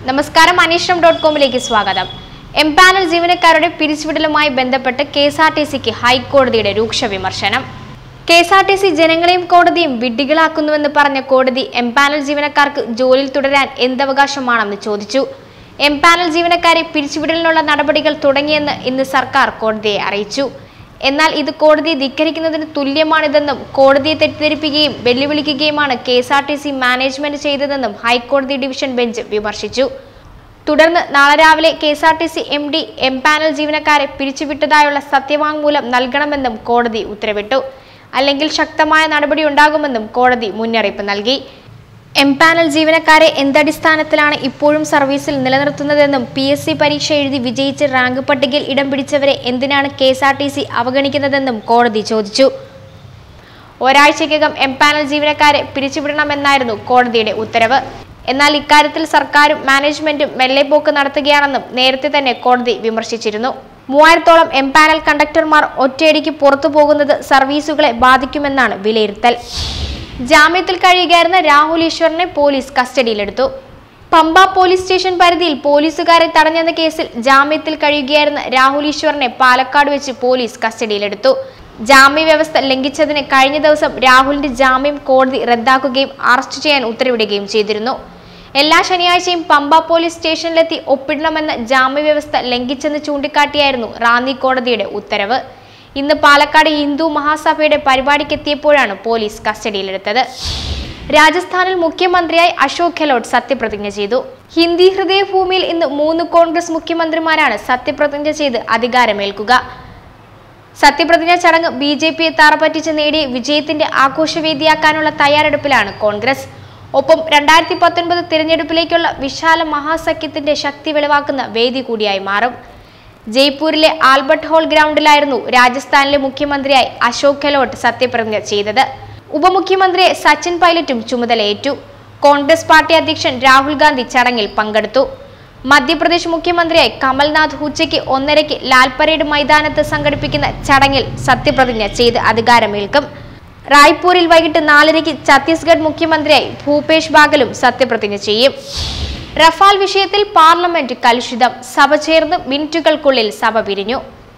നമസ്കാരം അനീഷ്ണം ഡോട്ട് കോമിലേക്ക് സ്വാഗതം എംപാനൽ ജീവനക്കാരുടെ പിരിച്ചുവിടലുമായി ബന്ധപ്പെട്ട് കെ എസ് ആർ ടി സിക്ക് ഹൈക്കോടതിയുടെ രൂക്ഷ വിമർശനം K S R T C ജനങ്ങളെയും കോടതിയും വിഡ്ഢികളാക്കുന്നുവെന്ന് പറഞ്ഞ കോടതി എംപാനൽ ജീവനക്കാർക്ക് ജോലിയിൽ തുടരാൻ എന്തവകാശമാണെന്ന് ചോദിച്ചു എംപാനൽ ജീവനക്കാരെ പിരിച്ചുവിടലിനുള്ള നടപടികൾ തുടങ്ങിയെന്ന് ഇന്ന് സർക്കാർ കോടതിയെ അറിയിച്ചു എന്നാൽ ഇത് കോടതിയെ ധിക്കരിക്കുന്നതിന് തുല്യമാണിതെന്നും കോടതിയെ തെറ്റിദ്ധരിപ്പിക്കുകയും വെല്ലുവിളിക്കുകയുമാണ് K S R T C management ചെയ്തതെന്നും ഹൈക്കോടതി ഡിവിഷൻ ബെഞ്ച് വിമർശിച്ചു തുടർന്ന് നാളെ രാവിലെ K S R T C M D M panel ജീവനക്കാരെ പിരിച്ചുവിട്ടതായുള്ള സത്യവാങ്മൂലം നൽകണമെന്നും കോടതി ഉത്തരവിട്ടു അല്ലെങ്കിൽ ശക്തമായ നടപടി ഉണ്ടാകുമെന്നും കോടതി മുന്നറിയിപ്പ് നൽകി എം പാനൽ ജീവനക്കാരെ എന്തടിസ്ഥാനത്തിലാണ് ഇപ്പോഴും സർവീസിൽ നിലനിർത്തുന്നതെന്നും പി എസ് സി പരീക്ഷ എഴുതി വിജയിച്ച് റാങ്ക് പട്ടികയിൽ ഇടം പിടിച്ചവരെ എന്തിനാണ് K S R T C അവഗണിക്കുന്നതെന്നും കോടതി ചോദിച്ചു ഒരാഴ്ചയ്ക്കകം എം പാനൽ ജീവനക്കാരെ പിരിച്ചുവിടണമെന്നായിരുന്നു കോടതിയുടെ ഉത്തരവ് എന്നാൽ ഇക്കാര്യത്തിൽ സർക്കാരും മാനേജ്മെന്റും മെല്ലെപ്പോക്ക് നടത്തുകയാണെന്നും നേരത്തെ തന്നെ കോടതി വിമർശിച്ചിരുന്നു മൂവായിരത്തോളം എം പാനൽ കണ്ടക്ടർമാർ ഒറ്റയടിക്ക് പുറത്തു പോകുന്നത് സർവീസുകളെ ബാധിക്കുമെന്നാണ് വിലയിരുത്തൽ ജാമ്യത്തിൽ കഴിയുകയായിരുന്ന രാഹുൽ ഈശ്വറിനെ പോലീസ് കസ്റ്റഡിയിലെടുത്തു പമ്പ പോലീസ് സ്റ്റേഷൻ പരിധിയിൽ പോലീസുകാരെ തടഞ്ഞെന്ന കേസിൽ ജാമ്യത്തിൽ കഴിയുകയായിരുന്ന രാഹുൽ ഈശ്വറിനെ പാലക്കാട് വെച്ച് പോലീസ് കസ്റ്റഡിയിലെടുത്തു ജാമ്യ വ്യവസ്ഥ ലംഘിച്ചതിന് കഴിഞ്ഞ ദിവസം രാഹുലിന്റെ ജാമ്യം കോടതി റദ്ദാക്കുകയും അറസ്റ്റ് ചെയ്യാൻ ഉത്തരവിടുകയും ചെയ്തിരുന്നു എല്ലാ ശനിയാഴ്ചയും പമ്പ പോലീസ് സ്റ്റേഷനിലെത്തി ഒപ്പിടണമെന്ന ജാമ്യ വ്യവസ്ഥ ലംഘിച്ചെന്ന് ചൂണ്ടിക്കാട്ടിയായിരുന്നു റാന്നി കോടതിയുടെ ഉത്തരവ് ഇന്ന് പാലക്കാട് ഹിന്ദു മഹാസഭയുടെ പരിപാടിക്കെത്തിയപ്പോഴാണ് പോലീസ് കസ്റ്റഡിയിലെടുത്തത് രാജസ്ഥാനിൽ മുഖ്യമന്ത്രിയായി അശോക് ഗെഹ്ലോട്ട് സത്യപ്രതിജ്ഞ ചെയ്തു ഹിന്ദി ഹൃദയഭൂമിയിൽ ഇന്ന് മൂന്ന് കോൺഗ്രസ് മുഖ്യമന്ത്രിമാരാണ് സത്യപ്രതിജ്ഞ ചെയ്ത് അധികാരമേൽക്കുക സത്യപ്രതിജ്ഞ ചടങ്ങ് ബി ജെ പിയെ താറപ്പറ്റിച്ച് നേടിയ വിജയത്തിന്റെ ആഘോഷവേദിയാക്കാനുള്ള തയ്യാറെടുപ്പിലാണ് കോൺഗ്രസ് ഒപ്പം രണ്ടായിരത്തി പത്തൊൻപത് തിരഞ്ഞെടുപ്പിലേക്കുള്ള വിശാല മഹാസഖ്യത്തിന്റെ ശക്തി വെളിവാക്കുന്ന വേദി കൂടിയായി മാറും ജയ്പൂരിലെ ആൽബർട്ട് ഹാൾ ഗ്രൗണ്ടിലായിരുന്നു രാജസ്ഥാനിലെ മുഖ്യമന്ത്രിയായി അശോക് ഗെഹ്ലോട്ട് സത്യപ്രതിജ്ഞ ചെയ്തത് ഉപമുഖ്യമന്ത്രിയെ സച്ചിൻ പൈലറ്റും ചുമതലയേറ്റു കോൺഗ്രസ് പാർട്ടി അധ്യക്ഷൻ രാഹുൽ ഗാന്ധി ചടങ്ങിൽ പങ്കെടുത്തു മധ്യപ്രദേശ് മുഖ്യമന്ത്രിയായി കമൽനാഥ് ഉച്ചയ്ക്ക് ഒന്നരയ്ക്ക് ലാൽ പരേഡ് മൈതാനത്ത് സംഘടിപ്പിക്കുന്ന ചടങ്ങിൽ സത്യപ്രതിജ്ഞ ചെയ്ത് അധികാരമേൽക്കും റായ്പൂരിൽ വൈകിട്ട് നാലരയ്ക്ക് ഛത്തീസ്ഗഡ് മുഖ്യമന്ത്രിയായി ഭൂപേഷ് ബാഗലും സത്യപ്രതിജ്ഞ ചെയ്യും റഫാൽ വിഷയത്തിൽ പാർലമെന്റ് കലുഷിതം സഭ ചേർന്ന് മിനിറ്റുകൾക്കുള്ളിൽ സഭ പിരിഞ്ഞു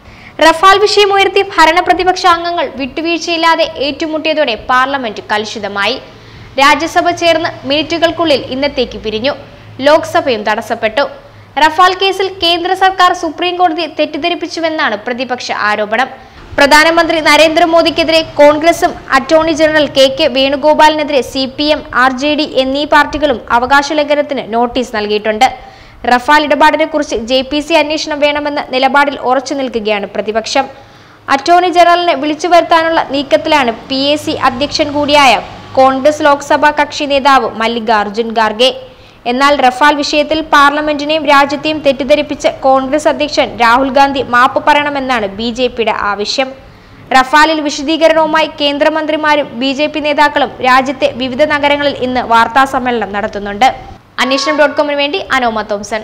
റഫാൽ വിഷയമുയർത്തി ഭരണപ്രതിപക്ഷ അംഗങ്ങൾ വിട്ടുവീഴ്ചയില്ലാതെ ഏറ്റുമുട്ടിയതോടെ പാർലമെന്റ് കലുഷിതമായി രാജ്യസഭ ചേർന്ന് മിനിറ്റുകൾക്കുള്ളിൽ ഇന്നത്തേക്ക് പിരിഞ്ഞു ലോക്സഭയും തടസ്സപ്പെട്ടു റഫാൽ കേസിൽ കേന്ദ്ര സർക്കാർ സുപ്രീം കോടതിയെ തെറ്റിദ്ധരിപ്പിച്ചുവെന്നാണ് പ്രതിപക്ഷ ആരോപണം പ്രധാനമന്ത്രി നരേന്ദ്രമോദിക്കെതിരെ കോൺഗ്രസും അറ്റോർണി ജനറൽ കെ കെ വേണുഗോപാലിനെതിരെ C P M R J D എന്നീ പാർട്ടികളും അവകാശ ലംഘനത്തിന് നോട്ടീസ് നൽകിയിട്ടുണ്ട് റഫാൽ ഇടപാടിനെ കുറിച്ച് ജെ പി സി അന്വേഷണം വേണമെന്ന നിലപാടിൽ ഉറച്ചു നിൽക്കുകയാണ് പ്രതിപക്ഷം അറ്റോർണി ജനറലിനെ വിളിച്ചു വരുത്താനുള്ള നീക്കത്തിലാണ് പി എ സി അധ്യക്ഷൻ കൂടിയായ കോൺഗ്രസ് ലോക്സഭാ കക്ഷി നേതാവ് മല്ലികാർജുൻ ഖാർഗെ എന്നാൽ റഫാൽ വിഷയത്തിൽ പാർലമെന്റിനെയും രാജ്യത്തെയും തെറ്റിദ്ധരിപ്പിച്ച കോൺഗ്രസ് അധ്യക്ഷൻ രാഹുൽ ഗാന്ധി മാപ്പ് പറയണമെന്നാണ് ബി ജെ പിയുടെ ആവശ്യം റഫാലിൽ വിശദീകരണവുമായി കേന്ദ്രമന്ത്രിമാരും ബി ജെ പി നേതാക്കളും രാജ്യത്തെ വിവിധ നഗരങ്ങളിൽ ഇന്ന് വാർത്താ സമ്മേളനം നടത്തുന്നുണ്ട് അന്വേഷണം ഡോട്ട് കോമിന് വേണ്ടി Anoma Thomson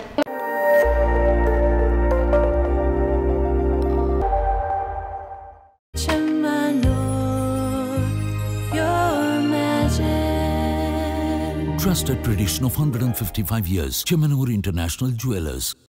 Your magic. Trusted tradition of 155 years. Chemanur International Jewelers.